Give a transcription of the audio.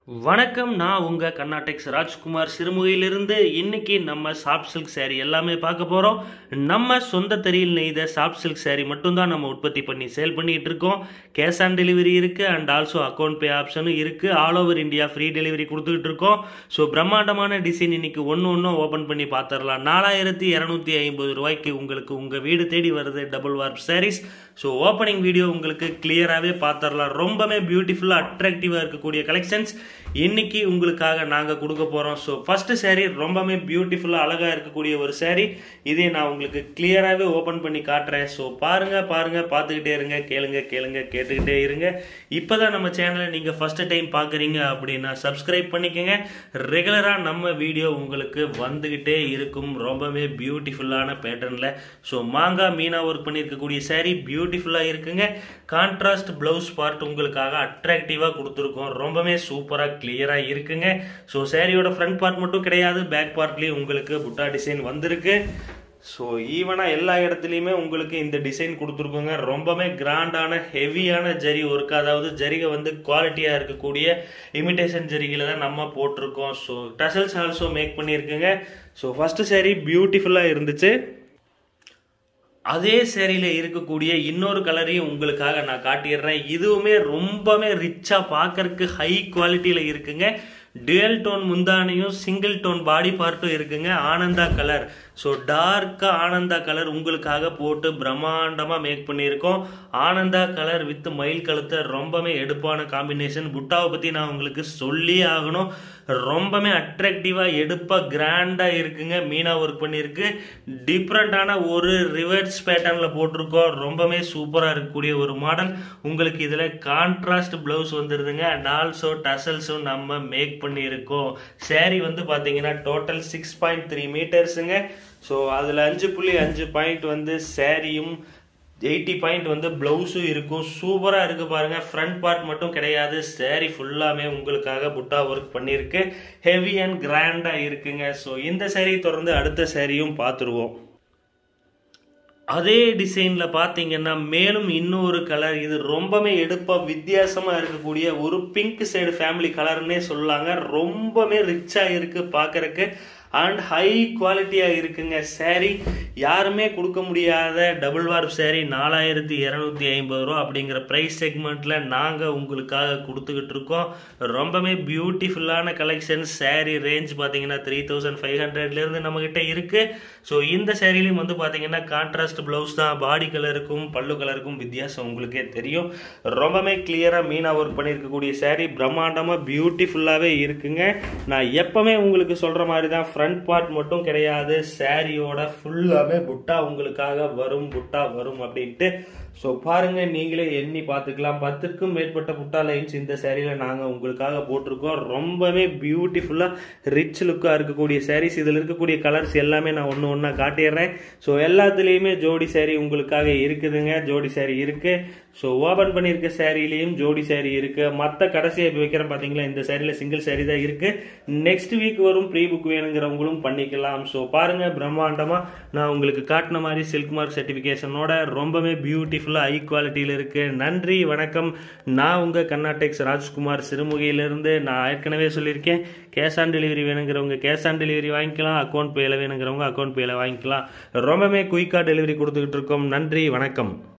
வணக்கம் நான் உங்க கர்நாடெக்ஸ் ராஜ்குமார் சிறுமுகையிலிருந்து இன்னைக்கு நம்ம சாஃப்ட் சில்க் saree எல்லாமே பார்க்க போறோம் நம்ம சொந்த தறியில் நெய்த சாஃப்ட் சில்க் saree மட்டும்தான் நம்ம உற்பத்தி பண்ணி சேல் பண்ணிட்டு இருக்கோம் கேஷ் ஆன் டெலிவரி இருக்கு அண்ட் ஆல்சோ அக்கௌண்ட் பே ஆப்ஷனும் இருக்கு all over India free delivery கொடுத்துக்கிட்டு இருக்கோம் ஸோ பிரம்மாண்டமான டிசைன் இன்னைக்கு ஒன்று ஒன்றும் ஓப்பன் பண்ணி பார்த்துடலாம் நாலாயிரத்தி இரநூத்தி ஐம்பது ரூபாய்க்கு உங்களுக்கு உங்க வீடு தேடி வருது double warp sarees so opening video உங்களுக்கு கிளியராகவே பார்த்துடலாம் ரொம்பவே பியூட்டிஃபுல்லாக அட்ராக்டிவாக இருக்கக்கூடிய கலெக்ஷன்ஸ் இன்னைக்கு உங்களுக்காக நாங்கள் கொடுக்க போகிறோம் ஸோ ஃபர்ஸ்ட் saree ரொம்பவே பியூட்டிஃபுல்லாக அழகாக இருக்கக்கூடிய ஒரு saree இதே நான் உங்களுக்கு கிளியராகவே ஓப்பன் பண்ணி காட்டுறேன் ஸோ பாருங்க பாருங்க பார்த்துக்கிட்டே இருங்க கேளுங்க கேளுங்க கேட்டுக்கிட்டே இருங்க இப்போ தான் நம்ம சேனலை நீங்கள் ஃபர்ஸ்ட் டைம் பார்க்குறீங்க அப்படின்னா சப்ஸ்கிரைப் பண்ணிக்கோங்க ரெகுலராக நம்ம வீடியோ உங்களுக்கு வந்துக்கிட்டே இருக்கும் ரொம்பவே பியூட்டிஃபுல்லான பேட்டர்னில் ஸோ மாங்காய் மீனா ஒர்க் பண்ணியிருக்கக்கூடிய saree பியூட்டிஃபுல்லாக இருக்குங்க கான்ட்ராஸ்ட் ப்ளவுஸ் பார்ட் உங்களுக்காக அட்ராக்டிவாக கொடுத்துருக்கோம் ரொம்பவே சூப்பராக கிளியராக இருக்குங்க ஸோ சேரீயோட ஃப்ரண்ட் பார்ட் மட்டும் கிடையாது பேக் பார்ட்லேயும் உங்களுக்கு புட்டா டிசைன் வந்திருக்கு ஸோ ஈவனாக எல்லா இடத்துலையுமே உங்களுக்கு இந்த டிசைன் கொடுத்துருக்கோங்க ரொம்பவே கிராண்டான ஹெவியான ஜரி ஒர்க் அதாவது ஜரிகை வந்து குவாலிட்டியாக இருக்கக்கூடிய இமிடேஷன் ஜரிகையில் தான் நம்ம போட்டிருக்கோம் ஸோ டசல்ஸ் ஆல்சோ மேக் பண்ணியிருக்குங்க ஸோ ஃபஸ்ட்டு saree பியூட்டிஃபுல்லாக இருந்துச்சு அதே சேரீல இருக்கக்கூடிய இன்னொரு கலரையும் உங்களுக்காக நான் காட்டிடுறேன் இதுவுமே ரொம்பவே ரிச்சாக பார்க்கறதுக்கு ஹை குவாலிட்டியில் இருக்குங்க டுவெல் டோன் முந்தானையும் சிங்கிள் டோன் பாடி பார்ட்டும் இருக்குங்க ஆனந்தா கலர் ஸோ டார்க்காக ஆனந்தா கலர் உங்களுக்காக போட்டு பிரம்மாண்டமாக மேக் பண்ணியிருக்கோம் ஆனந்தா கலர் வித் மயில் கழுத்தை ரொம்பவே எடுப்பான காம்பினேஷன் புட்டாவை பற்றி நான் உங்களுக்கு சொல்லி ஆகணும் ரொம்பவே அட்ராக்டிவாக எடுப்பாக கிராண்டாக இருக்குங்க மீனா ஒர்க் பண்ணியிருக்கு டிஃப்ரெண்ட்டான ஒரு ரிவர்ஸ் பேட்டர்னில் போட்டிருக்கோம் ரொம்பவே சூப்பராக இருக்கக்கூடிய ஒரு மாடல் உங்களுக்கு இதில் கான்ட்ராஸ்ட் ப்ளவுஸ் வந்துடுதுங்க அண்ட் ஆல்சோ டசல்ஸும் நம்ம மேக் பண்ணியிருக்கோம் saree வந்து பார்த்தீங்கன்னா டோட்டல் சிக்ஸ் பாயிண்ட் த்ரீ மீட்டர்ஸுங்க ஸோ அதில் அஞ்சு புள்ளி அஞ்சு பாயிண்ட் வந்து சேரீயும் எயிட்டி பாயிண்ட் வந்து ப்ளவுஸும் இருக்கும் சூப்பராக இருக்குது பாருங்கள் ஃப்ரண்ட் பார்ட் மட்டும் கிடையாது saree ஃபுல்லாமே உங்களுக்காக புட்டா ஒர்க் பண்ணியிருக்கு ஹெவி அண்ட் கிராண்டாக இருக்குங்க ஸோ இந்த saree தொடர்ந்து அடுத்த சாரியும் பார்த்துருவோம் அதே டிசைனில் பார்த்தீங்கன்னா மேலும் இன்னொரு கலர் இது ரொம்பவே எடுப்பாக வித்தியாசமாக இருக்கக்கூடிய ஒரு பிங்க் சைடு ஃபேமிலி கலர்னே சொல்லலாங்க ரொம்பவே ரிச்சாக இருக்குது பார்க்குறக்கு அண்ட் ஹை குவாலிட்டியாக இருக்குங்க saree யாருமே கொடுக்க முடியாத டபுள் வார்ப் saree நாலாயிரத்தி இரநூத்தி ஐம்பது ரூபா அப்படிங்கிற ப்ரைஸ் செக்மெண்ட்டில் நாங்கள் உங்களுக்காக கொடுத்துக்கிட்டு இருக்கோம் ரொம்பவே பியூட்டிஃபுல்லான கலெக்ஷன்ஸ் saree ரேஞ்ச் பார்த்தீங்கன்னா த்ரீ தௌசண்ட் ஃபைவ் ஹண்ட்ரட்லேருந்து நம்மக்கிட்ட இருக்குது ஸோ இந்த சேரீலையும் வந்து பார்த்தீங்கன்னா கான்ட்ராஸ்ட் ப்ளவுஸ் தான் பாடி கலருக்கும் பல்லு கலருக்கும் வித்தியாசம் உங்களுக்கே தெரியும் ரொம்பவே கிளியராக மீனா ஒர்க் பண்ணியிருக்கக்கூடிய saree பிரம்மாண்டமாக பியூட்டிஃபுல்லாகவே இருக்குங்க நான் எப்பவுமே உங்களுக்கு சொல்கிற மாதிரி தான் ஃப்ரண்ட் பார்ட் மட்டும் கிடையாது சாரியோட ஃபுல்லாகவே புட்டா உங்களுக்காக வரும் புட்டா வரும் அப்படின்ட்டு ஸோ பாருங்க நீங்களே எண்ணி பார்த்துக்கலாம் பத்துக்கும் மேற்பட்ட புட்டா லைன்ஸ் இந்த சேரீல நாங்கள் உங்களுக்காக போட்டிருக்கோம் ரொம்பவே பியூட்டிஃபுல்லாக ரிச் லுக்காக இருக்கக்கூடிய சாரீஸ் இதில் இருக்கக்கூடிய கலர்ஸ் எல்லாமே நான் ஒன்று ஒன்றா காட்டிடுறேன் ஸோ எல்லாத்துலேயுமே ஜோடி saree உங்களுக்காக இருக்குதுங்க ஜோடி saree இருக்கு ஸோ ஓபன் பண்ணியிருக்க சேரீலையும் ஜோடி saree இருக்கு மற்ற கடைசியாக இப்போ வைக்கிறேன் பார்த்தீங்களா இந்த சேரீல சிங்கிள் saree தான் இருக்கு நெக்ஸ்ட் வீக் வரும் ப்ரீ புக் வேணுங்கிறவங்களும் பண்ணிக்கலாம் ஸோ பாருங்க பிரம்மாண்டமாக நான் உங்களுக்கு காட்டின மாதிரி சில்க் மார்க் சர்டிஃபிகேஷனோட ரொம்பவே பியூட்டிஃபுல்லாக ஹை குவாலிட்டியில் இருக்கு நன்றி வணக்கம் நான் உங்கள் கர்நாடெக்ஸ் ராஜ்குமார் சிறுமுகையிலிருந்து நான் ஏற்கனவே சொல்லியிருக்கேன் கேஷ் ஆன் டெலிவரி வேணுங்கிறவங்க கேஷ் ஆன் டெலிவரி வாங்கிக்கலாம் அக்கௌண்ட் பேல வேணுங்கிறவங்க அக்கௌண்ட் பேல வாங்கிக்கலாம் ரொம்பவே குயிக்காக டெலிவரி கொடுத்துக்கிட்டு இருக்கோம் நன்றி வணக்கம்